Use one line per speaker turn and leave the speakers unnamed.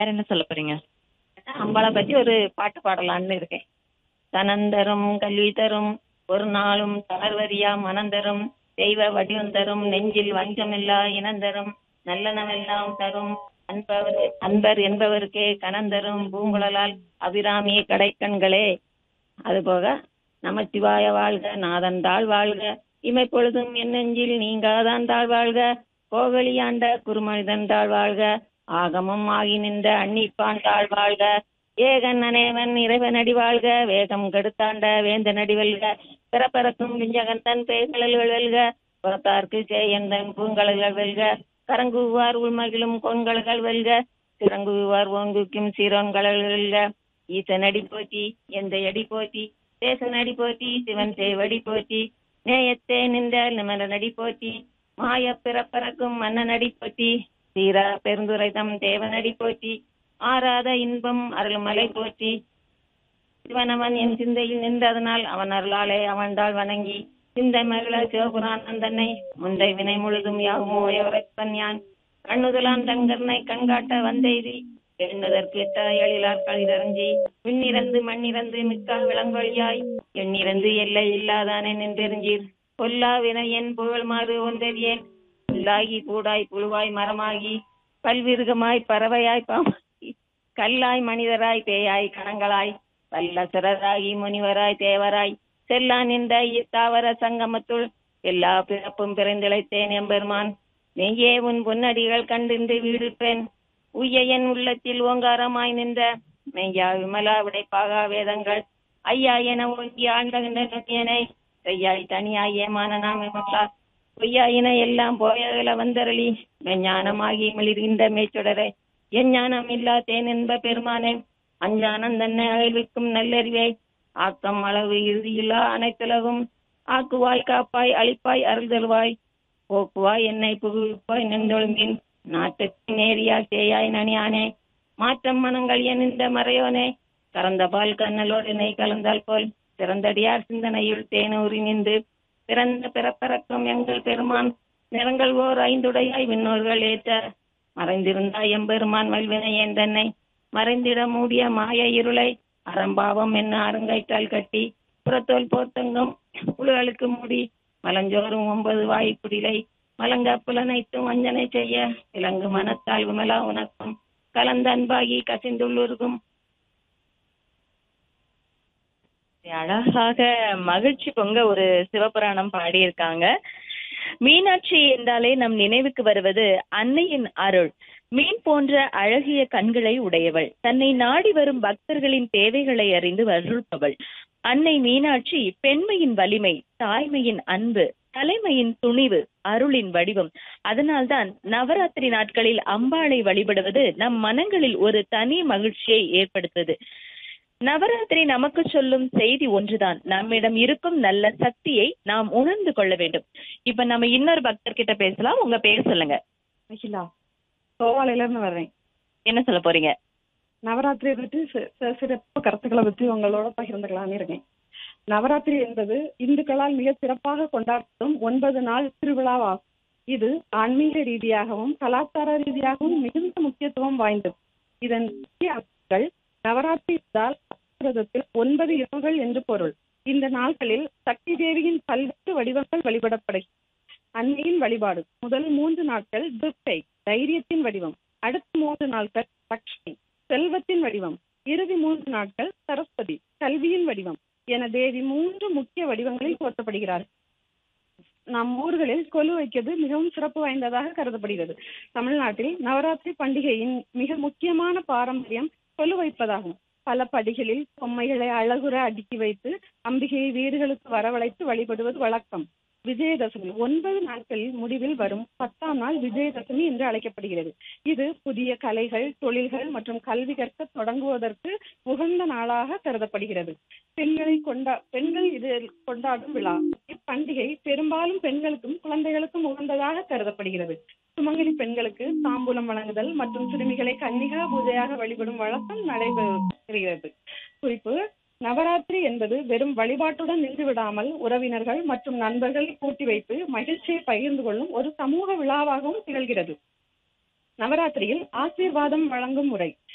வேற என்ன சொல்ல போறீங்க
அம்பாளை பத்தி ஒரு பாட்டு பாடலான்னு இருக்கேன் தனந்தரும் கல்வி தரும் ஒரு நாளும் தளர்வரியா மனந்தரும் தெய்வ வடிவம் தரும் நெஞ்சில் வஞ்சமில்லா இனந்தரும் நல்லனவெல்லாம் தரும் அன்பவர் அன்பர் என்பவருக்கே கனந்தரும் பூங்குழலால் அபிராமி கடைக்கண்களே அதுபோக நமச்சிவாய வாழ்க நாதன் தாழ் வாழ்க இமை பொழுதும் என் நெஞ்சில் நீங்காதான் தாழ் வாழ்க கோகலியாண்ட குருமனிதன் தாழ் வாழ்க ஆகமம் ஆகி நின்ற அன்னிப்பான் தாழ் வாழ்க ஏகன் அனேவன் இறைவன் அடி வாழ்க வேகம் கெடுத்தாண்ட வேந்த நடி வெல்க பிறப்பறக்கும் விஞ்சகன் தன் பேய்களல்கள் வெல்க புறத்தார்க்கு சேயந்தன் பூங்கலல்கள் வெல்க கரங்குவார் உள்மகிழும் கொண்கலகள் வெல்க சிறங்குவார் ஓங்குக்கும் சீரோன்களல் வெல்க ஈசனடி போற்றி எந்த அடி போற்றி தேசனடி போற்றி சிவன் சேவடி போற்றி நேயத்தே நின்ற நிமல நடி போற்றி மாய பிறப்பறக்கும் மன்னனடி போற்றி சீரா பெருந்துரைதம் தேவனடி போற்றி ஆறாத இன்பம் அருள்மலை போற்றி சிவனவன் என் சிந்தையில் நின்றதனால் அவன் அருளாலே அவன்தாள் வணங்கி சிந்தை மகள சிவபுராணன் தன்னை முந்தை வினை முழுதும் யாகுமோ எவரைப்பன் யான் கண்ணுதலான் தங்கர்னை கண்காட்ட வந்தெய்தி எண்ணுதற்கு எழிலார் கழிதறிஞ்சி விண்ணிறந்து மண்ணிறந்து மிக்கால் விளங்கொழியாய் எண்ணிறந்து எல்லை இல்லாதானே நின்றெறிஞ்சீர் பொல்லா வினையன் புகழ்மாறு ஒன்றறியேன் புல்லாகி கூடாய் புழுவாய் மரமாகி பல்விருகமாய் பறவையாய் பாம்பாய் கல்லாய் மனிதராய் பேயாய் கணங்களாய் வல்லசரராகி முனிவராய் தேவராய் செல்லா நின்ற இத்தாவர சங்கமத்துள் எல்லா பிறப்பும் பிறந்திழைத்தேன் எம்பெருமான் மெய்யே உன் பொன்னடிகள் கண்டின்று வீடுப்பேன் உய்ய என் உள்ளத்தில் ஓங்காரமாய் நின்ற மெய்யா விமலா விடைப்பாகா வேதங்கள் ஐயா என ஓங்கி ஆழ்ந்தகின்ற நொட்டியனை செய்யாய் தனியாய் ஏமான நாம மக்களா பொய்யாயின எல்லாம் போயகல வந்தரளி மெஞ்ஞானமாகி மிளிர்கின்ற மேச்சுடரை எஞ்ஞானம் இல்லா தேன் என்ப பெருமானே அஞ்ஞானம் தன்னை அழிவிக்கும் நல்லறிவை ஆக்கம் அளவு இறுதியில்லா அனைத்துலகும் ஆக்குவாய் காப்பாய் அழிப்பாய் அருள் தருவாய் போக்குவாய் என்னை புகுவிப்பாய் நின்றொழுங்கின் நாட்டுக்கு நேரியாய் சேயாய் நனியானே மாற்றம் மனங்கள் எனிந்த மறையோனே கறந்த பால் கண்ணலோடு நெய் கலந்தால் போல் சிறந்தடியார் சிந்தனையுள் தேனூறி நின்று பிறந்த பிறப்பறக்கும் எங்கள் பெருமான் நிறங்கள் ஓர் ஐந்துடையாய் விண்ணோர்கள் ஏற்ற மறைந்திருந்தாய் எம்பெருமான் வல்வினையேன் தன்னை மறைந்திட மூடிய மாய இருளை அறம்பாவம் என்ன அருங்கைட்டால் கட்டி புறத்தோல் போர்த்தங்கம் புழுகளுக்கு மூடி மலஞ்சோறும் ஒன்பது வாய் குடிலை மலங்க புலனைத்தும் வஞ்சனை செய்ய இலங்கு மனத்தால் விமலா உனக்கும் கலந்த அன்பாகி கசிந்துள்ளுருகும்
அழகாக மகிழ்ச்சி பொங்க ஒரு சிவபுராணம் பாடியிருக்காங்க மீனாட்சி என்றாலே நம் நினைவுக்கு வருவது அன்னையின் அருள் மீன் போன்ற அழகிய கண்களை உடையவள் தன்னை நாடி வரும் பக்தர்களின் தேவைகளை அறிந்து அருள்பவள் அன்னை மீனாட்சி பெண்மையின் வலிமை தாய்மையின் அன்பு தலைமையின் துணிவு அருளின் வடிவம் அதனால்தான் நவராத்திரி நாட்களில் அம்பாளை வழிபடுவது நம் மனங்களில் ஒரு தனி மகிழ்ச்சியை ஏற்படுத்துது நவராத்திரி நமக்கு சொல்லும் செய்தி ஒன்றுதான் நம்மிடம் இருக்கும் நல்ல சக்தியை நாம் உணர்ந்து கொள்ள வேண்டும் இப்ப நம்ம இன்னொரு பக்தர் கிட்ட பேசலாம் உங்க பேர் சொல்லுங்க
அகிலா கோவாலையில இருந்து வர்றேன்
என்ன சொல்ல போறீங்க
நவராத்திரியை பற்றி சி- சில சிறப்பு கருத்துக்களை பற்றி உங்களோட பகிர்ந்துக்கலாம்னு இருக்கேன் நவராத்திரி என்பது இந்துக்களால் மிக சிறப்பாக கொண்டாடும் ஒன்பது நாள் திருவிழாவாகும் இது ஆன்மீக ரீதியாகவும் கலாச்சார ரீதியாகவும் மிகுந்த முக்கியத்துவம் வாய்ந்தது இதன் முக்கிய அம்சங்கள் நவராத்திரி என்றால் சமஸ்கிருதத்தில் ஒன்பது இரவுகள் என்று பொருள் இந்த நாட்களில் சக்தி தேவியின் பல்வேறு வடிவங்கள் வழிபடப்படுகிறது அன்னையின் வழிபாடு முதல் மூன்று நாட்கள் துர்க்கை தைரியத்தின் வடிவம் அடுத்த மூன்று நாட்கள் லக்ஷ்மி செல்வத்தின் வடிவம் இறுதி மூன்று நாட்கள் சரஸ்வதி கல்வியின் வடிவம் என தேவி மூன்று முக்கிய வடிவங்களில் போற்றப்படுகிறார் நம் ஊர்களில் கொலு வைக்கிறது மிகவும் சிறப்பு வாய்ந்ததாக கருதப்படுகிறது தமிழ்நாட்டில் நவராத்திரி பண்டிகையின் மிக முக்கியமான பாரம்பரியம் கொலு வைப்பதாகும் பல படிகளில் பொம்மைகளை அழகுற அடுக்கி வைத்து அம்பிகையை வீடுகளுக்கு வரவழைத்து வழிபடுவது வழக்கம் விஜயதசமி ஒன்பது நாட்களில் முடிவில் வரும் பத்தாம் நாள் விஜயதசமி என்று அழைக்கப்படுகிறது இது புதிய கலைகள் தொழில்கள் மற்றும் கல்வி கற்க தொடங்குவதற்கு உகந்த நாளாக கருதப்படுகிறது பெண்களை கொண்டா பெண்கள் இது கொண்டாடும் விழா இப்பண்டிகை பெரும்பாலும் பெண்களுக்கும் குழந்தைகளுக்கும் உகந்ததாக கருதப்படுகிறது சுமங்கலி பெண்களுக்கு தாம்பூலம் வழங்குதல் மற்றும் சிறுமிகளை கன்னிகா பூஜையாக வழிபடும் வழக்கம் நடைபெறுகிறது குறிப்பு நவராத்திரி என்பது வெறும் வழிபாட்டுடன் நின்று விடாமல் உறவினர்கள் மற்றும் நண்பர்களை கூட்டி வைத்து மகிழ்ச்சியை பகிர்ந்து கொள்ளும் ஒரு சமூக விழாவாகவும் திகழ்கிறது நவராத்திரியில் ஆசீர்வாதம் வழங்கும் முறை